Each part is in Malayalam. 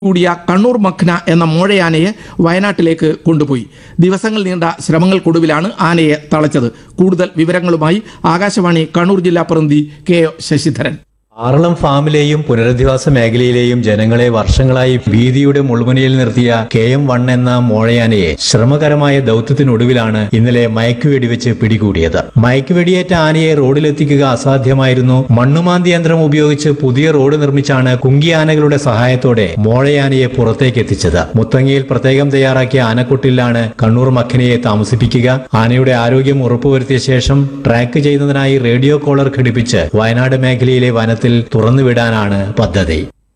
കൂടിയ കണ്ണൂർ മഖ്ന എന്ന മോഴയാനയെ വയനാട്ടിലേക്ക് കൊണ്ടുപോയി ദിവസങ്ങൾ നീണ്ട ശ്രമങ്ങൾക്കൊടുവിലാണ് ആനയെ തളച്ചത് കൂടുതൽ വിവരങ്ങളുമായി ആകാശവാണി കണ്ണൂർ ജില്ലാ പ്രതിനിധി കെ ഒ ശശിധരൻ ആറളം ഫാമിലെയും പുനരധിവാസ മേഖലയിലെയും ജനങ്ങളെ വർഷങ്ങളായി ഭീതിയുടെ മുൾമുനയിൽ നിർത്തിയ കെ എം വൺ എന്ന മോഴയാനയെ ശ്രമകരമായ ദൗത്യത്തിനൊടുവിലാണ് ഇന്നലെ മയക്കുവെടി വെച്ച് പിടികൂടിയത് മയക്കുവെടിയേറ്റ ആനയെ റോഡിലെത്തിക്കുക അസാധ്യമായിരുന്നു മണ്ണുമാന്തി യന്ത്രം ഉപയോഗിച്ച് പുതിയ റോഡ് നിർമ്മിച്ചാണ് കുങ്കിയാനകളുടെ സഹായത്തോടെ മോഴയാനയെ പുറത്തേക്ക് എത്തിച്ചത് മുത്തങ്ങയിൽ പ്രത്യേകം തയ്യാറാക്കിയ ആനക്കൊട്ടിലാണ് കണ്ണൂർ മഖനയെ താമസിപ്പിക്കുക ആനയുടെ ആരോഗ്യം ഉറപ്പുവരുത്തിയ ശേഷം ട്രാക്ക് ചെയ്യുന്നതിനായി റേഡിയോ കോളർ ഘടിപ്പിച്ച് വയനാട് മേഖലയിലെ വനത്തിൽ തുറന്നുവിടാനാണ് പദ്ധതി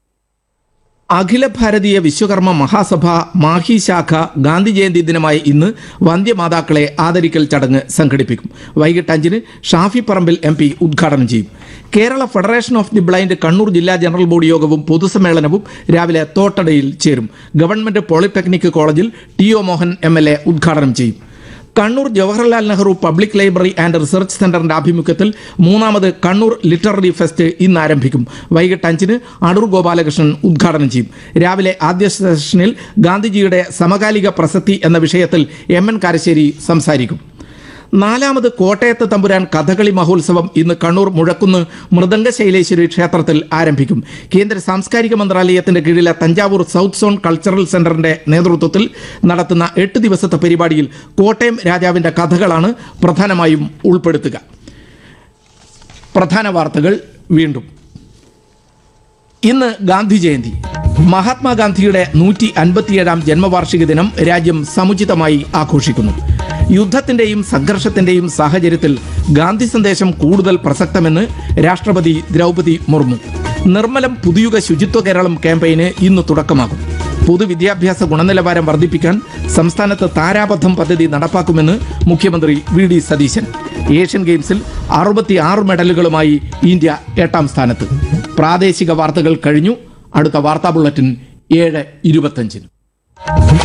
അഖില ഭാരതീയ വിശ്വകർമ്മ മഹാസഭ മാഹി ശാഖ ഗാന്ധി ജയന്തി ദിനമായ ഇന്ന് വന്ധ്യമാതാക്കളെ ആദരിക്കൽ ചടങ്ങ് സംഘടിപ്പിക്കും വൈകിട്ട് അഞ്ചിന് ഷാഫി പറമ്പിൽ എം പി ഉദ്ഘാടനം ചെയ്യും Kerala federation of the blind Kannur ജില്ലാ ജനറൽ ബോഡി യോഗവും പൊതുസമ്മേളനവും രാവിലെ തോട്ടടയിൽ ചേരും ഗവൺമെന്റ് പോളിടെക്നിക് കോളേജിൽ T O Mohan M L A ഉദ്ഘാടനം ചെയ്യും Kannur Jawaharlal Nehru public library and research സെന്ററിന്റെ ആഭിമുഖ്യത്തിൽ മൂന്നാമത് കണ്ണൂർ ലിറ്റററി ഫെസ്റ്റ് ഇന്ന് ആരംഭിക്കും വൈകിട്ട് അഞ്ചിന് അടൂർ ഗോപാലകൃഷ്ണൻ ഉദ്ഘാടനം ചെയ്യും രാവിലെ ആദ്യ സെഷനിൽ ഗാന്ധിജിയുടെ സമകാലിക പ്രസക്തി എന്ന വിഷയത്തിൽ എം എൻ കാരശ്ശേരി സംസാരിക്കും നാലാമത് കോട്ടയത്ത് തമ്പുരാൻ കഥകളി മഹോത്സവം ഇന്ന് കണ്ണൂർ മുഴക്കുന്ന് മൃദംഗ ശൈലേശ്വരി ക്ഷേത്രത്തിൽ ആരംഭിക്കും കേന്ദ്ര സാംസ്കാരിക മന്ത്രാലയത്തിന്റെ കീഴിലെ തഞ്ചാവൂർ സൗത്ത് സോൺ കൾച്ചറൽ സെന്ററിന്റെ നേതൃത്വത്തിൽ നടത്തുന്ന എട്ട് ദിവസത്തെ പരിപാടിയിൽ കോട്ടയം രാജാവിന്റെ കഥകളാണ് പ്രധാനമായും ഉൾപ്പെടുത്തുക പ്രധാന വാർത്തകൾ വീണ്ടും ഇന്ന് ഗാന്ധി ജയന്തി മഹാത്മാഗാന്ധിയുടെ നൂറ്റി അൻപത്തിയേഴാം ജന്മവാർഷിക ദിനം രാജ്യം സമുചിതമായി ആഘോഷിക്കുന്നു യുദ്ധത്തിന്റെയും സംഘർഷത്തിന്റെയും സാഹചര്യത്തിൽ ഗാന്ധി സന്ദേശം കൂടുതൽ പ്രസക്തമെന്ന് രാഷ്ട്രപതി ദ്രൗപതി മുർമു നിർമ്മലം പുതുയുഗ ശുചിത്വ കേരളം ക്യാമ്പയിന് ഇന്ന് തുടക്കമാകും പൊതുവിദ്യാഭ്യാസ ഗുണനിലവാരം വർദ്ധിപ്പിക്കാൻ സംസ്ഥാനത്ത് താരാപഥം പദ്ധതി നടപ്പാക്കുമെന്ന് മുഖ്യമന്ത്രി വി ഡി സതീശൻ ഏഷ്യൻ ഗെയിംസിൽ അറുപത്തി ആറ് മെഡലുകളുമായി ഇന്ത്യ എട്ടാം സ്ഥാനത്ത് പ്രാദേശിക വാർത്തകൾ കഴിഞ്ഞു അടുത്ത വാർത്താ ബുള്ളറ്റിൻ ഏഴ് ഇരുപത്തഞ്ചിന്